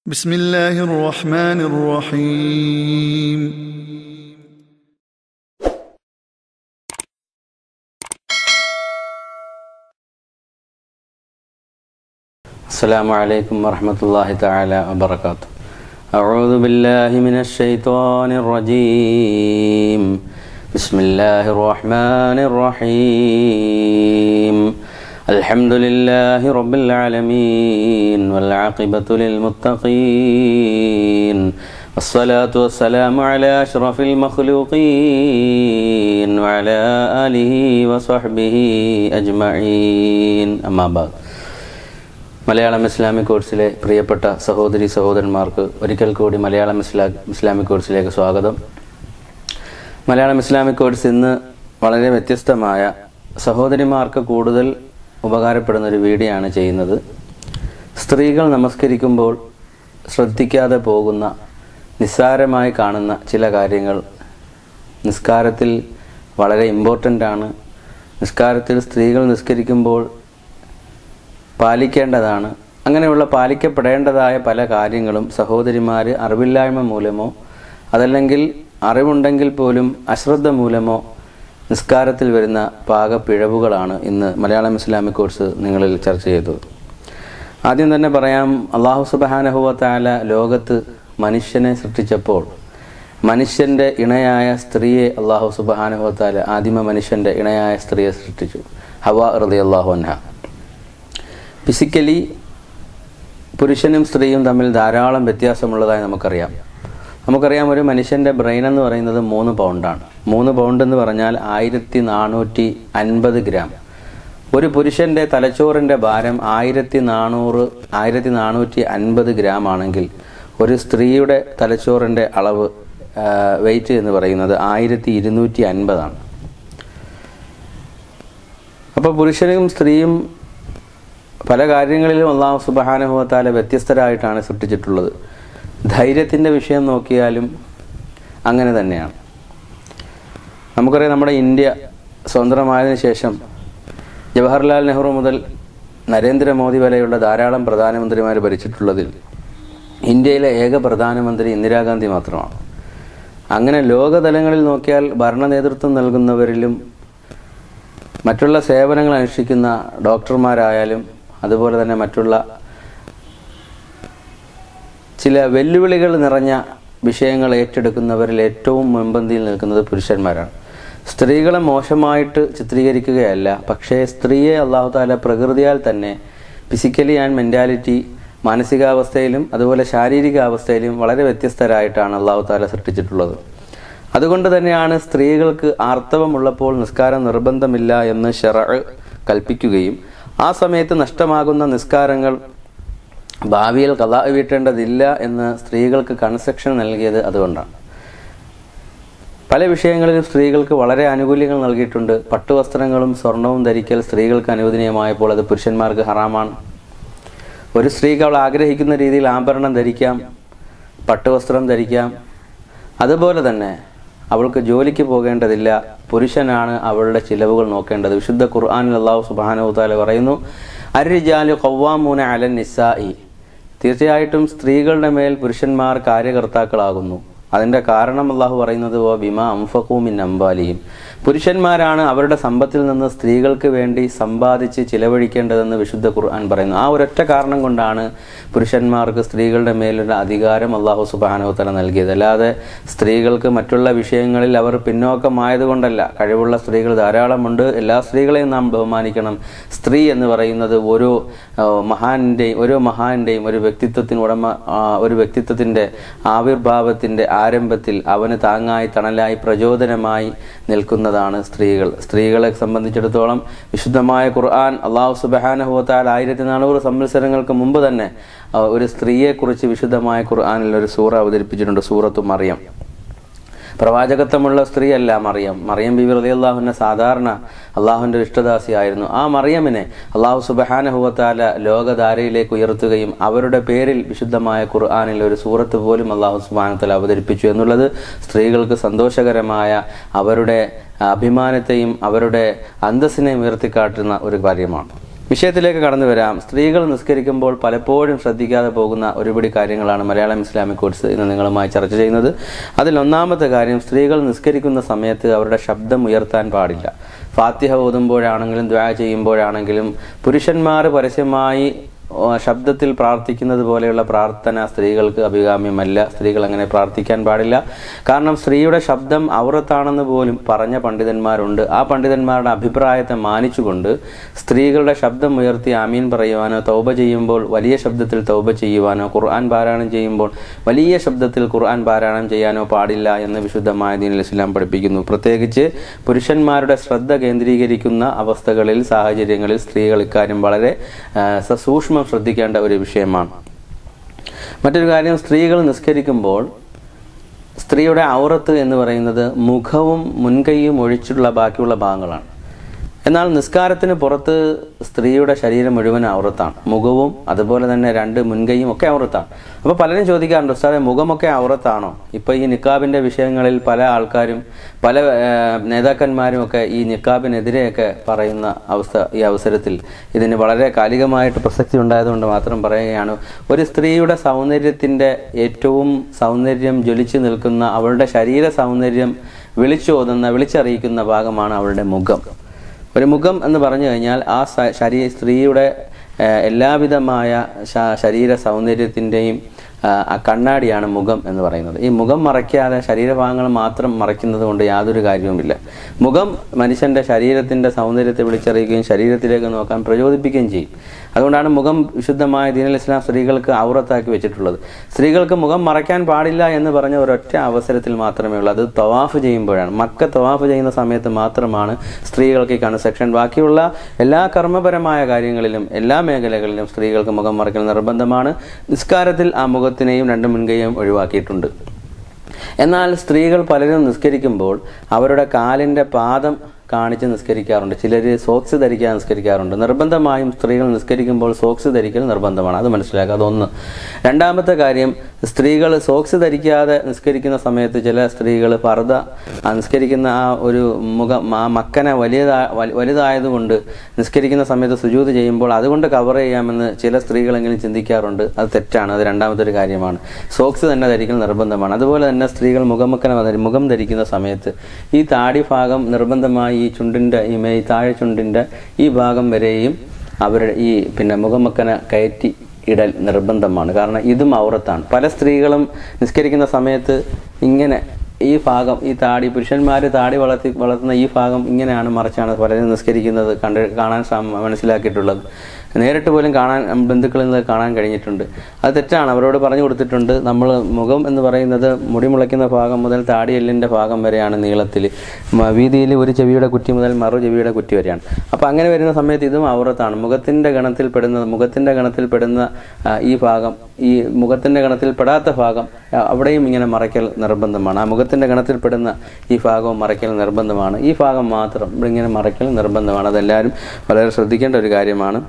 بسم الله الرحمن الرحيم السلام عليكم ورحمة الله تعالى وبركاته أعوذ بالله من الشيطان الرجيم بسم الله الرحمن الرحيم الحمد لله رب العالمين والعاقبة للمتقين والصلاة والسلام على أشرف المخلوقين وعلى آله وصحبه أجمعين أما بعد Malayalam Islamic കോഴ്സിലെ പ്രിയപ്പെട്ട സഹോദരി സഹോദരന്മാർക്ക് ഒരിക്കൽ കൂടി മലയാളം ഇസ്ലാ ഇസ്ലാമിക് കോഴ്സിലേക്ക് സ്വാഗതം മലയാളം ഇസ്ലാമിക് കോഴ്സ് ഇന്ന് വളരെ വ്യത്യസ്തമായ സഹോദരിമാർക്ക് കൂടുതൽ ഉപകാരപ്പെടുന്ന ഒരു വീഡിയോ ആണ് ചെയ്യുന്നത് സ്ത്രീകൾ നമസ്കരിക്കുമ്പോൾ ശ്രദ്ധിക്കാതെ പോകുന്ന നിസ്സാരമായി കാണുന്ന ചില കാര്യങ്ങൾ നിസ്കാരത്തിൽ വളരെ ഇമ്പോർട്ടൻ്റ് ആണ് നിസ്കാരത്തിൽ സ്ത്രീകൾ നിസ്കരിക്കുമ്പോൾ പാലിക്കേണ്ടതാണ് അങ്ങനെയുള്ള പാലിക്കപ്പെടേണ്ടതായ പല കാര്യങ്ങളും സഹോദരിമാർ അറിവില്ലായ്മ മൂലമോ അതല്ലെങ്കിൽ അറിവുണ്ടെങ്കിൽ പോലും അശ്രദ്ധ മൂലമോ നിസ്കാരത്തിൽ വരുന്ന പാകപ്പിഴവുകളാണ് ഇന്ന് മലയാളം ഇസ്ലാമിക് കോഴ്സ് നിങ്ങളിൽ ചർച്ച ചെയ്തത് ആദ്യം തന്നെ പറയാം അള്ളാഹു സുബാനഹുവത്താല ലോകത്ത് മനുഷ്യനെ സൃഷ്ടിച്ചപ്പോൾ മനുഷ്യൻ്റെ ഇണയായ സ്ത്രീയെ അള്ളാഹു സുബാനഹുവത്താല ആദിമ മനുഷ്യൻ്റെ ഇണയായ സ്ത്രീയെ സൃഷ്ടിച്ചു ഹവ ഹൃദയ അള്ളാഹു അൻഹ ഫിസിക്കലി പുരുഷനും സ്ത്രീയും തമ്മിൽ ധാരാളം വ്യത്യാസമുള്ളതായി നമുക്കറിയാം നമുക്കറിയാം ഒരു മനുഷ്യൻ്റെ ബ്രെയിൻ എന്ന് പറയുന്നത് മൂന്ന് പൗണ്ടാണ് മൂന്ന് പൗണ്ട് എന്ന് പറഞ്ഞാൽ ആയിരത്തി നാനൂറ്റി അൻപത് ഗ്രാം ഒരു പുരുഷൻ്റെ തലച്ചോറിൻ്റെ ഭാരം ആയിരത്തി നാനൂറ് ആയിരത്തി നാനൂറ്റി അൻപത് ഗ്രാം ആണെങ്കിൽ ഒരു സ്ത്രീയുടെ തലച്ചോറിൻ്റെ അളവ് വെയിറ്റ് എന്ന് പറയുന്നത് ആയിരത്തി ഇരുന്നൂറ്റി അൻപതാണ് അപ്പോൾ പുരുഷനും സ്ത്രീയും പല കാര്യങ്ങളിലും അള്ളാഹു സുബാനുഭവത്താലെ വ്യത്യസ്തരായിട്ടാണ് സൃഷ്ടിച്ചിട്ടുള്ളത് ധൈര്യത്തിൻ്റെ വിഷയം നോക്കിയാലും അങ്ങനെ തന്നെയാണ് നമുക്കറിയാം നമ്മുടെ ഇന്ത്യ സ്വതന്ത്രമായതിനു ശേഷം ജവഹർലാൽ നെഹ്റു മുതൽ നരേന്ദ്രമോദി വരെയുള്ള ധാരാളം പ്രധാനമന്ത്രിമാർ ഭരിച്ചിട്ടുള്ളതിൽ ഇന്ത്യയിലെ ഏക പ്രധാനമന്ത്രി ഇന്ദിരാഗാന്ധി മാത്രമാണ് അങ്ങനെ ലോകതലങ്ങളിൽ നോക്കിയാൽ ഭരണ നേതൃത്വം നൽകുന്നവരിലും മറ്റുള്ള സേവനങ്ങൾ അനുഷ്ഠിക്കുന്ന ഡോക്ടർമാരായാലും അതുപോലെ തന്നെ മറ്റുള്ള ചില വെല്ലുവിളികൾ നിറഞ്ഞ വിഷയങ്ങൾ ഏറ്റെടുക്കുന്നവരിൽ ഏറ്റവും മുൻപന്തിയിൽ നിൽക്കുന്നത് പുരുഷന്മാരാണ് സ്ത്രീകളെ മോശമായിട്ട് ചിത്രീകരിക്കുകയല്ല പക്ഷേ സ്ത്രീയെ അള്ളാഹു താല പ്രകൃതിയാൽ തന്നെ ഫിസിക്കലി ആൻഡ് മെൻറ്റാലിറ്റി മാനസികാവസ്ഥയിലും അതുപോലെ ശാരീരിക അവസ്ഥയിലും വളരെ വ്യത്യസ്തരായിട്ടാണ് അള്ളാഹു താല സൃഷ്ടിച്ചിട്ടുള്ളത് അതുകൊണ്ട് തന്നെയാണ് സ്ത്രീകൾക്ക് ആർത്തവമുള്ളപ്പോൾ നിസ്കാരം നിർബന്ധമില്ല എന്ന് ഷെറ കൽപ്പിക്കുകയും ആ സമയത്ത് നഷ്ടമാകുന്ന നിസ്കാരങ്ങൾ ഭാവിയിൽ കഥ വീട്ടേണ്ടതില്ല എന്ന് സ്ത്രീകൾക്ക് കൺസെക്ഷൻ നൽകിയത് അതുകൊണ്ടാണ് പല വിഷയങ്ങളിലും സ്ത്രീകൾക്ക് വളരെ ആനുകൂല്യങ്ങൾ നൽകിയിട്ടുണ്ട് പട്ടുവസ്ത്രങ്ങളും സ്വർണവും ധരിക്കൽ സ്ത്രീകൾക്ക് അനുവദനീയമായപ്പോൾ അത് പുരുഷന്മാർക്ക് ഹറാമാണ് ഒരു സ്ത്രീക്ക് അവൾ ആഗ്രഹിക്കുന്ന രീതിയിൽ ആഭരണം ധരിക്കാം പട്ടുവസ്ത്രം ധരിക്കാം അതുപോലെ തന്നെ അവൾക്ക് ജോലിക്ക് പോകേണ്ടതില്ല പുരുഷനാണ് അവളുടെ ചിലവുകൾ നോക്കേണ്ടത് വിശുദ്ധ ഖുർആാനിൽ അള്ളാഹു സുബാനുത്താല പറയുന്നു അരിജാലു കവ്വാമൂന അലൻ നിസായി തീർച്ചയായിട്ടും സ്ത്രീകളുടെ മേൽ പുരുഷന്മാർ കാര്യകർത്താക്കളാകുന്നു അതിൻ്റെ കാരണം അള്ളാഹു പറയുന്നത് ഓ ബിമ അംഫഖൂമിൻ അംബാലിയും പുരുഷന്മാരാണ് അവരുടെ സമ്പത്തിൽ നിന്ന് സ്ത്രീകൾക്ക് വേണ്ടി സമ്പാദിച്ച് ചിലവഴിക്കേണ്ടതെന്ന് വിശുദ്ധ ഖുർആൻ പറയുന്നു ആ ഒരൊറ്റ കാരണം കൊണ്ടാണ് പുരുഷന്മാർക്ക് സ്ത്രീകളുടെ മേലുള്ള അധികാരം അള്ളാഹു സുബാനോത്തല നൽകിയത് അല്ലാതെ സ്ത്രീകൾക്ക് മറ്റുള്ള വിഷയങ്ങളിൽ അവർ പിന്നോക്കമായതുകൊണ്ടല്ല കഴിവുള്ള സ്ത്രീകൾ ധാരാളമുണ്ട് എല്ലാ സ്ത്രീകളെയും നാം ബഹുമാനിക്കണം സ്ത്രീ എന്ന് പറയുന്നത് ഓരോ മഹാന്റെയും ഓരോ മഹാന്റെയും ഒരു വ്യക്തിത്വത്തിന് ഉടമ ഒരു വ്യക്തിത്വത്തിൻ്റെ ആവിർഭാവത്തിൻ്റെ ആരംഭത്തിൽ അവന് താങ്ങായി തണലായി പ്രചോദനമായി നിൽക്കുന്നതാണ് സ്ത്രീകൾ സ്ത്രീകളെ സംബന്ധിച്ചിടത്തോളം വിശുദ്ധമായ ഖുർആൻ അള്ളാഹു സുബഹാനഹുത്താൽ ആയിരത്തി നാനൂറ് സംവത്സരങ്ങൾക്ക് മുമ്പ് തന്നെ ഒരു സ്ത്രീയെക്കുറിച്ച് വിശുദ്ധമായ ഖുർആാനിൽ ഒരു സൂറ അവതരിപ്പിച്ചിട്ടുണ്ട് സൂറത്തു മറിയം പ്രവാചകത്വമുള്ള സ്ത്രീയല്ല മറിയം മറിയം ബിബി റലി അള്ളാഹുവിൻ്റെ സാധാരണ അള്ളാഹുവിൻ്റെ ഇഷ്ടദാസിയായിരുന്നു ആ മറിയമിനെ അള്ളാഹു സുബഹാനഹുവത്താല ലോകധാരയിലേക്ക് ഉയർത്തുകയും അവരുടെ പേരിൽ വിശുദ്ധമായ ഖുർആാനിൽ ഒരു സൂറത്ത് പോലും അള്ളാഹു സുബാനത്തല അവതരിപ്പിച്ചു എന്നുള്ളത് സ്ത്രീകൾക്ക് സന്തോഷകരമായ അവരുടെ അഭിമാനത്തെയും അവരുടെ അന്തസ്സിനെയും ഉയർത്തിക്കാട്ടുന്ന ഒരു കാര്യമാണ് വിഷയത്തിലേക്ക് കടന്നു വരാം സ്ത്രീകൾ നിസ്കരിക്കുമ്പോൾ പലപ്പോഴും ശ്രദ്ധിക്കാതെ പോകുന്ന ഒരുപിടി കാര്യങ്ങളാണ് മലയാളം ഇസ്ലാമിക് കോഴ്സ് ഇന്ന് നിങ്ങളുമായി ചർച്ച ചെയ്യുന്നത് അതിൽ ഒന്നാമത്തെ കാര്യം സ്ത്രീകൾ നിസ്കരിക്കുന്ന സമയത്ത് അവരുടെ ശബ്ദം ഉയർത്താൻ പാടില്ല ഫാത്തിഹ ഓതുമ്പോഴാണെങ്കിലും ദ്വാ ചെയ്യുമ്പോഴാണെങ്കിലും പുരുഷന്മാർ പരസ്യമായി ഓ, ശബ്ദത്തിൽ പ്രാർത്ഥിക്കുന്നത് പോലെയുള്ള പ്രാർത്ഥന സ്ത്രീകൾക്ക് അഭികാമ്യമല്ല സ്ത്രീകൾ അങ്ങനെ പ്രാർത്ഥിക്കാൻ പാടില്ല കാരണം സ്ത്രീയുടെ ശബ്ദം ഔറത്താണെന്ന് പോലും പറഞ്ഞ പണ്ഡിതന്മാരുണ്ട് ആ പണ്ഡിതന്മാരുടെ അഭിപ്രായത്തെ മാനിച്ചുകൊണ്ട് സ്ത്രീകളുടെ ശബ്ദം ഉയർത്തി ആമീൻ പറയുവാനോ തൗബ ചെയ്യുമ്പോൾ വലിയ ശബ്ദത്തിൽ തൗബ ചെയ്യുവാനോ ഖുർആൻ പാരായണം ചെയ്യുമ്പോൾ വലിയ ശബ്ദത്തിൽ ഖുർആൻ പാരായണം ചെയ്യാനോ പാടില്ല എന്ന് വിശുദ്ധമായ ദീനിൽ ഇസ്ലാം പഠിപ്പിക്കുന്നു പ്രത്യേകിച്ച് പുരുഷന്മാരുടെ ശ്രദ്ധ കേന്ദ്രീകരിക്കുന്ന അവസ്ഥകളിൽ സാഹചര്യങ്ങളിൽ സ്ത്രീകൾ ഇക്കാര്യം വളരെ ആ, സസൂക്ഷ്മം ശ്രദ്ധിക്കേണ്ട ഒരു വിഷയമാണ് മറ്റൊരു കാര്യം സ്ത്രീകൾ നിസ്കരിക്കുമ്പോൾ സ്ത്രീയുടെ ഔറത്ത് എന്ന് പറയുന്നത് മുഖവും മുൻകൈയും ഒഴിച്ചുള്ള ബാക്കിയുള്ള ഭാഗങ്ങളാണ് എന്നാൽ നിസ്കാരത്തിന് പുറത്ത് സ്ത്രീയുടെ ശരീരം മുഴുവൻ ഔറത്താണ് മുഖവും അതുപോലെ തന്നെ രണ്ട് മുൻകൈയും ഒക്കെ ഔറത്താണ് അപ്പോൾ പലരും ചോദിക്കാറുണ്ട് ഉസ്താദെ മുഖമൊക്കെ ഔറത്താണോ ഇപ്പോൾ ഈ നിക്കാബിൻ്റെ വിഷയങ്ങളിൽ പല ആൾക്കാരും പല ആ, നേതാക്കന്മാരും ഒക്കെ ഈ നിക്കാബിനെതിരെയൊക്കെ പറയുന്ന അവസ്ഥ ഈ അവസരത്തിൽ ഇതിന് വളരെ കാലികമായിട്ട് പ്രസക്തി ഉണ്ടായതുകൊണ്ട് മാത്രം പറയുകയാണ് ഒരു സ്ത്രീയുടെ സൗന്ദര്യത്തിൻ്റെ ഏറ്റവും സൗന്ദര്യം ജ്വലിച്ചു നിൽക്കുന്ന അവളുടെ ശരീര സൗന്ദര്യം വിളിച്ചോതുന്ന വിളിച്ചറിയിക്കുന്ന ഭാഗമാണ് അവളുടെ മുഖം ഒരു മുഖം എന്ന് പറഞ്ഞു കഴിഞ്ഞാൽ ആ സ- ശരീ സ്ത്രീയുടെ ഏഹ്, എല്ലാവിധമായ ശ- ശരീര സൗന്ദര്യത്തിൻ്റെയും ആ കണ്ണാടിയാണ് മുഖം എന്ന് പറയുന്നത് ഈ മുഖം മറയ്ക്കാതെ ശരീരഭാഗങ്ങൾ മാത്രം മറയ്ക്കുന്നത് കൊണ്ട് യാതൊരു കാര്യവുമില്ല മുഖം മനുഷ്യൻ്റെ ശരീരത്തിൻ്റെ സൗന്ദര്യത്തെ വിളിച്ചറിയുകയും ശരീരത്തിലേക്ക് നോക്കാൻ പ്രചോദിപ്പിക്കുകയും ചെയ്യും അതുകൊണ്ടാണ് മുഖം വിശുദ്ധമായ ദീനൽ ഇസ്ലാം സ്ത്രീകൾക്ക് ഔറത്താക്കി വെച്ചിട്ടുള്ളത് സ്ത്രീകൾക്ക് മുഖം മറയ്ക്കാൻ പാടില്ല എന്ന് പറഞ്ഞ ഒരൊറ്റ അവസരത്തിൽ മാത്രമേ ഉള്ളൂ അത് തവാഫ് ചെയ്യുമ്പോഴാണ് മക്ക തവാഫ് ചെയ്യുന്ന സമയത്ത് മാത്രമാണ് സ്ത്രീകൾക്ക് ഈ കാണുന്ന സെക്ഷൻ ബാക്കിയുള്ള എല്ലാ കർമ്മപരമായ കാര്യങ്ങളിലും എല്ലാ മേഖലകളിലും സ്ത്രീകൾക്ക് മുഖം മറയ്ക്കൽ നിർബന്ധമാണ് നിസ്കാരത്തിൽ ആ മുഖത്തിനെയും രണ്ട് മുൻകൈയും ഒഴിവാക്കിയിട്ടുണ്ട് എന്നാൽ സ്ത്രീകൾ പലരും നിസ്കരിക്കുമ്പോൾ അവരുടെ കാലിൻ്റെ പാദം കാണിച്ച് നിസ്കരിക്കാറുണ്ട് ചിലർ സോക്സ് ധരിക്കാൻ നിസ്കരിക്കാറുണ്ട് നിർബന്ധമായും സ്ത്രീകൾ നിസ്കരിക്കുമ്പോൾ സോക്സ് ധരിക്കൽ നിർബന്ധമാണ് അത് മനസ്സിലാക്കുക അതൊന്ന് രണ്ടാമത്തെ കാര്യം സ്ത്രീകൾ സോക്സ് ധരിക്കാതെ നിസ്കരിക്കുന്ന സമയത്ത് ചില സ്ത്രീകൾ പർദ്ദ ആ നിസ്കരിക്കുന്ന ആ ഒരു മുഖം ആ മക്കനെ വലിയതാ വലു- വലുതായതുകൊണ്ട് നിസ്കരിക്കുന്ന സമയത്ത് സുജൂത് ചെയ്യുമ്പോൾ അതുകൊണ്ട് കവർ ചെയ്യാമെന്ന് ചില സ്ത്രീകളെങ്കിലും ചിന്തിക്കാറുണ്ട് അത് തെറ്റാണ് അത് രണ്ടാമത്തെ ഒരു കാര്യമാണ് സോക്സ് തന്നെ ധരിക്കൽ നിർബന്ധമാണ് അതുപോലെ തന്നെ സ്ത്രീകൾ മുഖമക്കന ധരി- മുഖം ധരിക്കുന്ന സമയത്ത് ഈ താടി ഭാഗം നിർബന്ധമായി ഈ ചുണ്ടിൻ്റെ ഈ മെയ് താഴെ ചുണ്ടിൻ്റെ ഈ ഭാഗം വരെയും അവരുടെ ഈ പിന്നെ മുഖമക്കന കയറ്റി ഇടൽ നിർബന്ധമാണ് കാരണം ഇതും ഔറത്താണ് പല സ്ത്രീകളും നിസ്കരിക്കുന്ന സമയത്ത് ഇങ്ങനെ ഈ ഭാഗം ഈ താടി പുരുഷന്മാർ താടി വളർത്തി വളർത്തുന്ന ഈ ഭാഗം ഇങ്ങനെയാണ് മറിച്ചാണ് പലരും നിസ്കരിക്കുന്നത് കണ്ട് കാണാൻ സാം- മനസ്സിലാക്കിയിട്ടുള്ളത് നേരിട്ട് പോലും കാണാൻ ബന്ധുക്കളിൽ നിന്ന് കാണാൻ കഴിഞ്ഞിട്ടുണ്ട് അത് തെറ്റാണ് അവരോട് പറഞ്ഞു കൊടുത്തിട്ടുണ്ട് നമ്മൾ മുഖം എന്ന് പറയുന്നത് മുടി മുളയ്ക്കുന്ന ഭാഗം മുതൽ താടിയെല്ലിൻ്റെ ഭാഗം വരെയാണ് നീളത്തിൽ വീതിയിൽ ഒരു ചെവിയുടെ കുറ്റി മുതൽ മറു ചെവിയുടെ കുറ്റി വരെയാണ് അപ്പോൾ അങ്ങനെ വരുന്ന സമയത്ത് ഇതും ഔറത്താണ് മുഖത്തിൻ്റെ ഗണത്തിൽ പെടുന്നത് മുഖത്തിൻ്റെ ഗണത്തിൽ പെടുന്ന ആ, ഈ ഭാഗം ഈ മുഖത്തിൻ്റെ ഗണത്തിൽ പെടാത്ത ഭാഗം ആ, അവിടെയും ഇങ്ങനെ മറയ്ക്കൽ നിർബന്ധമാണ് ആ മുഖത്തിൻ്റെ ഗണത്തിൽ പെടുന്ന ഈ ഭാഗവും മറയ്ക്കൽ നിർബന്ധമാണ് ഈ ഭാഗം മാത്രം ഇവിടെ ഇങ്ങനെ മറയ്ക്കൽ നിർബന്ധമാണ് അതെല്ലാവരും വളരെ ശ്രദ്ധിക്കേണ്ട ഒരു കാര്യമാണ്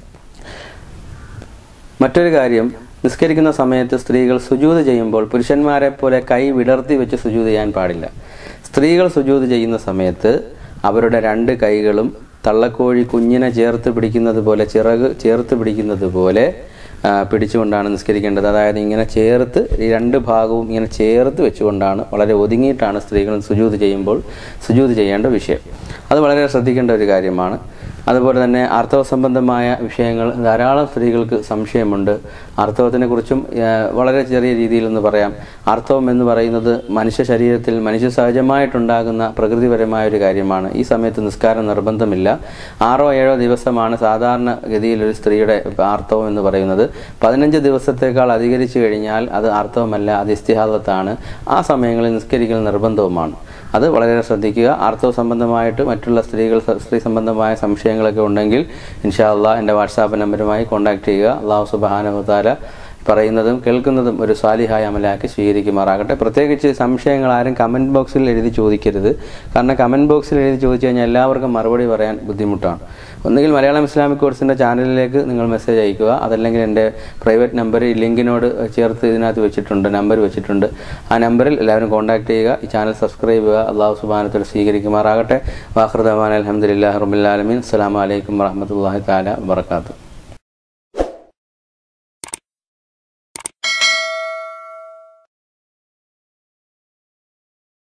മറ്റൊരു കാര്യം നിസ്കരിക്കുന്ന സമയത്ത് സ്ത്രീകൾ സുജൂത് ചെയ്യുമ്പോൾ പുരുഷന്മാരെ പോലെ കൈ വിടർത്തി വെച്ച് സുജൂത് ചെയ്യാൻ പാടില്ല സ്ത്രീകൾ സുജൂത് ചെയ്യുന്ന സമയത്ത് അവരുടെ രണ്ട് കൈകളും തള്ളക്കോഴി കുഞ്ഞിനെ ചേർത്ത് പിടിക്കുന്നത് പോലെ ചിറക് ചേർത്ത് പിടിക്കുന്നത് പോലെ ആ, പിടിച്ചുകൊണ്ടാണ് നിസ്കരിക്കേണ്ടത് അതായത് ഇങ്ങനെ ചേർത്ത് ഈ രണ്ട് ഭാഗവും ഇങ്ങനെ ചേർത്ത് വെച്ചുകൊണ്ടാണ് വളരെ ഒതുങ്ങിയിട്ടാണ് സ്ത്രീകൾ സുജൂത് ചെയ്യുമ്പോൾ സുജൂത് ചെയ്യേണ്ട വിഷയം അത് വളരെ ശ്രദ്ധിക്കേണ്ട ഒരു കാര്യമാണ് അതുപോലെ തന്നെ ആർത്തവ സംബന്ധമായ വിഷയങ്ങൾ ധാരാളം സ്ത്രീകൾക്ക് സംശയമുണ്ട് ആർത്തവത്തിനെ കുറിച്ചും ഏഹ്, വളരെ ചെറിയ രീതിയിൽ ഒന്ന് പറയാം ആർത്തവം എന്ന് പറയുന്നത് മനുഷ്യ ശരീരത്തിൽ മനുഷ്യ സഹജമായിട്ടുണ്ടാകുന്ന പ്രകൃതിപരമായ ഒരു കാര്യമാണ് ഈ സമയത്ത് നിസ്കാരം നിർബന്ധമില്ല ആറോ ഏഴോ ദിവസമാണ് സാധാരണ ഗതിയിൽ ഒരു സ്ത്രീയുടെ ആർത്തവം എന്ന് പറയുന്നത് പതിനഞ്ച് ദിവസത്തേക്കാൾ അധികരിച്ചു കഴിഞ്ഞാൽ അത് ആർത്തവമല്ല അത് ഇസ്തിഹാദത്താണ് ആ സമയങ്ങളിൽ നിസ്കരിക്കൽ നിർബന്ധവുമാണ് അത് വളരെ ശ്രദ്ധിക്കുക ആർത്തവ സംബന്ധമായിട്ട് മറ്റുള്ള സ്ത്രീകൾ സ്ത്രീ സംബന്ധമായ സംശയങ്ങളൊക്കെ ഉണ്ടെങ്കിൽ ഇൻഷാ അള്ളാഹ് എൻ്റെ വാട്സാപ്പ് നമ്പറുമായി കോൺടാക്ട് ചെയ്യുക അള്ളാഹു സുബാനഹുത്താല പറയുന്നതും കേൾക്കുന്നതും ഒരു സ്വാലിഹായ അമലാക്കി സ്വീകരിക്കുമാറാകട്ടെ പ്രത്യേകിച്ച് സംശയങ്ങൾ ആരും കമൻറ്റ് ബോക്സിൽ എഴുതി ചോദിക്കരുത് കാരണം കമൻറ്റ് ബോക്സിൽ എഴുതി ചോദിച്ചു കഴിഞ്ഞാൽ എല്ലാവർക്കും മറുപടി പറയാൻ ബുദ്ധിമുട്ടാണ് ഒന്നുകിൽ മലയാളം ഇസ്ലാമിക് കോഴ്സിൻ്റെ ചാനലിലേക്ക് നിങ്ങൾ മെസ്സേജ് അയക്കുക അതല്ലെങ്കിൽ എൻ്റെ പ്രൈവറ്റ് നമ്പർ ഈ ലിങ്കിനോട് ചേർത്ത് ഇതിനകത്ത് വെച്ചിട്ടുണ്ട് നമ്പർ വെച്ചിട്ടുണ്ട് ആ നമ്പറിൽ എല്ലാവരും കോൺടാക്ട് ചെയ്യുക ഈ ചാനൽ സബ്സ്ക്രൈബ് ചെയ്യുക അള്ളാഹു സുബാനത്തിൽ സ്വീകരിക്കുമാറാകട്ടെ വാഹൃദാൻ അലഹമുല്ലാ റബുലാലമീൻ അസ്സാം വലൈക്കും വാഹമത്തല്ലാഹി താല വാത്തു